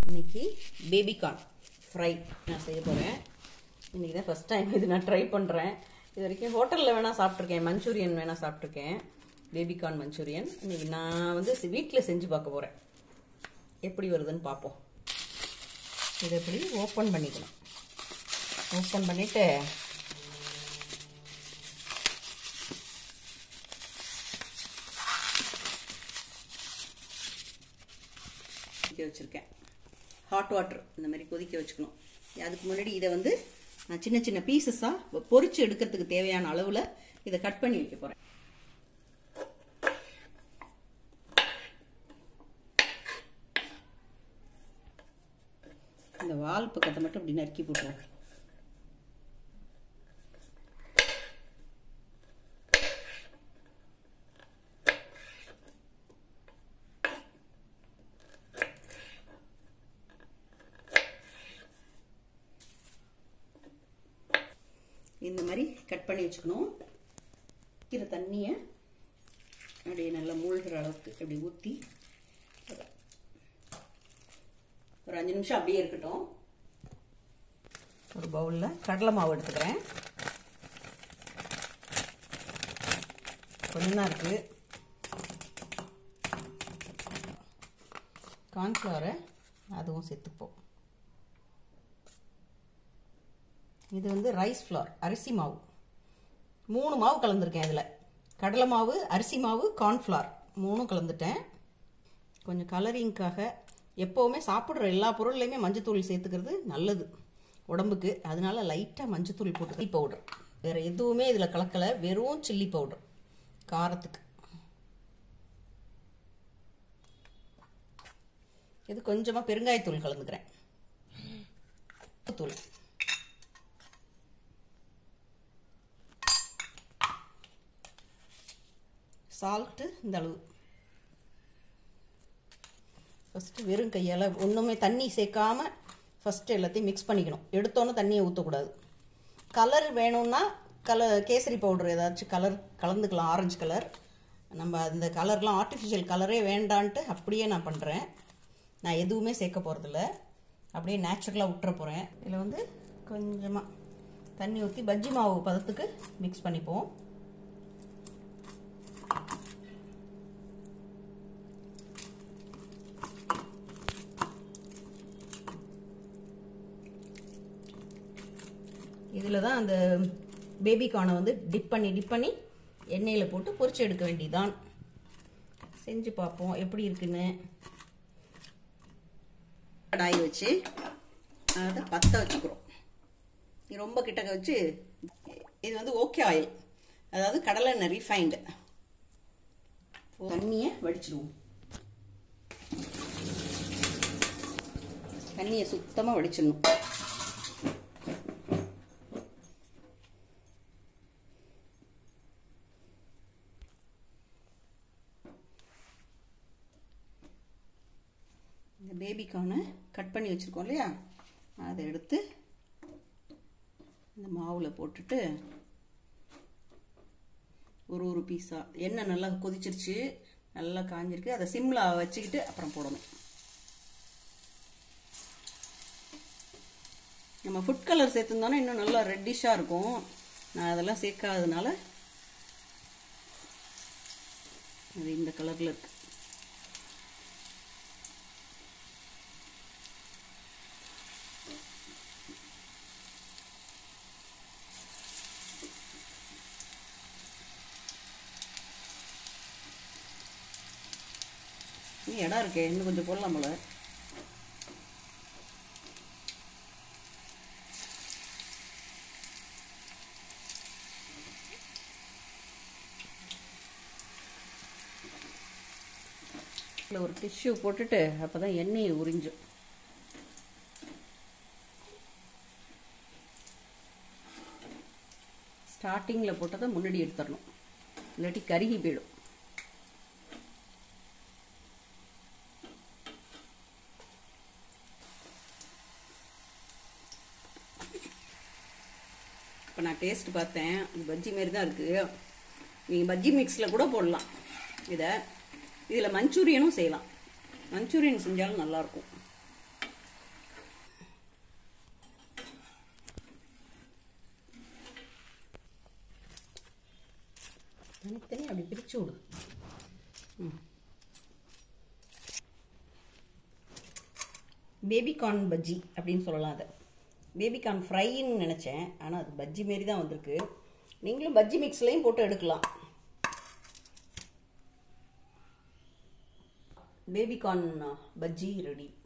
இன்னைக்கு baby corn fry நான் செய்ய போகிறேன் இன்னைக்கு தான் ஃபஸ்ட் டைம் இது நான் ட்ரை பண்ணுறேன் இது வரைக்கும் ஹோட்டலில் வேணால் சாப்பிட்ருக்கேன் மஞ்சூரியன் வேணால் சாப்பிட்ருக்கேன் பேபிகார்ன் மஞ்சூரியன் இன்னைக்கு நான் வந்து வீட்டில் செஞ்சு பார்க்க போகிறேன் எப்படி வருதுன்னு பார்ப்போம் இதை எப்படி ஓப்பன் பண்ணிக்கணும் ஓப்பன் பண்ணிவிட்டு கொதிக்க வச்சுருக்கேன் ஹாட் வாட்டர் இந்த மாதிரி கொதிக்க வச்சுக்கணும் அதுக்கு முன்னாடி இதை வந்து நான் சின்ன சின்ன பீசஸாக பொரிச்சு எடுக்கிறதுக்கு தேவையான அளவில் இதை கட் பண்ணி வைக்க போகிறேன் இந்த வால் பக்கத்தை மட்டும் இப்படி நறுக்கி போட்டுருவோம் இந்த மாதிரி கட் பண்ணி வச்சுக்கணும் இருக்கிற தண்ணியை அப்படியே நல்லா மூழ்கிற அளவுக்கு அப்படி ஊற்றி ஒரு அஞ்சு நிமிஷம் அப்படியே இருக்கட்டும் ஒரு பவுலில் கடலை மாவு எடுத்துக்கிறேன் கொஞ்சம் தான் இருக்குது கார்ன்ஃப்ளவரை அதுவும் சேர்த்துப்போம் இது வந்து ரைஸ் ஃப்ளார் அரிசி மாவு மூணு மாவு கலந்துருக்கேன் இதில் கடலை மாவு அரிசி மாவு கார்ன்ஃப்ளார் மூணும் கலந்துட்டேன் கொஞ்சம் கலரிங்க்காக எப்போவுமே சாப்பிட்ற எல்லா பொருள்லையுமே மஞ்சத்தூள் சேர்த்துக்கிறது நல்லது உடம்புக்கு அதனால லைட்டாக மஞ்சத்தூள் போட்டு சில்லி பவுடர் வேறு எதுவுமே இதில் கலக்கலை வெறும் சில்லி பவுடர் காரத்துக்கு இது கொஞ்சமாக பெருங்காயத்தூள் கலந்துக்கிறேன் தூள் சால்ட்டு இந்த அளவு ஃபஸ்ட்டு வெறும் கையால் ஒன்றுமே தண்ணி சேர்க்காம ஃபஸ்ட்டு எல்லாத்தையும் மிக்ஸ் பண்ணிக்கணும் எடுத்தோன்னே தண்ணியை ஊற்றக்கூடாது கலர் வேணும்னா கலர் கேசரி பவுடர் ஏதாச்சும் கலர் கலந்துக்கலாம் ஆரஞ்சு கலர் நம்ம அந்த கலர்லாம் ஆர்டிஃபிஷியல் கலரே வேண்டான்ட்டு அப்படியே நான் பண்ணுறேன் நான் எதுவுமே சேர்க்க போகிறதில்ல அப்படியே நேச்சுரலாக விட்டுற போகிறேன் இதில் வந்து கொஞ்சமாக தண்ணி ஊற்றி பஜ்ஜி மாவு பதத்துக்கு மிக்ஸ் பண்ணிப்போம் இதில் தான் அந்த பேபி கார்னை வந்து டிப் பண்ணி டிப் பண்ணி எண்ணெயில் போட்டு பொரிச்சு எடுக்க வேண்டியதான் செஞ்சு பார்ப்போம் எப்படி இருக்குன்னு கடாய் வச்சு அதை பற்ற வச்சுக்கிறோம் இது ரொம்ப கிட்டக்க வச்சு இது வந்து ஓகே ஆயில் அதாவது கடலெண்ணெய் ரீஃபைண்டு தண்ணியை வடிச்சிடுவோம் தண்ணியை சுத்தமாக வடிச்சிடணும் இந்த பேபிக்கான கட் பண்ணி வச்சுருக்கோம் இல்லையா அதை எடுத்து இந்த மாவில் போட்டுட்டு ஒரு ஒரு பீஸாக எண்ணெய் நல்லா கொதிச்சிருச்சு நல்லா காஞ்சிருக்கு அதை சிம்மில் வச்சுக்கிட்டு அப்புறம் போடணும் நம்ம ஃபுட் கலர் சேர்த்துருந்தோன்னா இன்னும் நல்லா ரெட்டிஷாக இருக்கும் நான் அதெல்லாம் சேர்க்காததுனால அது இந்த கலரில் இருக்குது நீ இடம் இருக்கே இன்னும் கொஞ்சம் போடலாம் போல இதில் ஒரு டிஷ்யூ போட்டுட்டு அப்போ தான் எண்ணெயை உறிஞ்சும் ஸ்டார்டிங்கில் போட்டதை முன்னாடி எடுத்துடணும் இல்லாட்டி கருகி போயிடும் இப்போ நான் டேஸ்ட் பார்த்தேன் பஜ்ஜி மாரி தான் இருக்குது நீங்கள் பஜ்ஜி மிக்ஸில் கூட போடலாம் இதை இதில் மஞ்சூரியனும் செய்யலாம் மஞ்சூரியன் செஞ்சாலும் நல்லாயிருக்கும் தனித்தனி அப்படி பிரித்து விடு ம் பேபிகார்ன் பஜ்ஜி அப்படின்னு சொல்லலாம் அதை பேபிகார்ன் ஃப்ரைன்னு நினச்சேன் ஆனால் அது பஜ்ஜி மாரி தான் வந்திருக்கு நீங்களும் பஜ்ஜி மிக்ஸ்லையும் போட்டு எடுக்கலாம் பேபிகார்ன் பஜ்ஜி ரெடி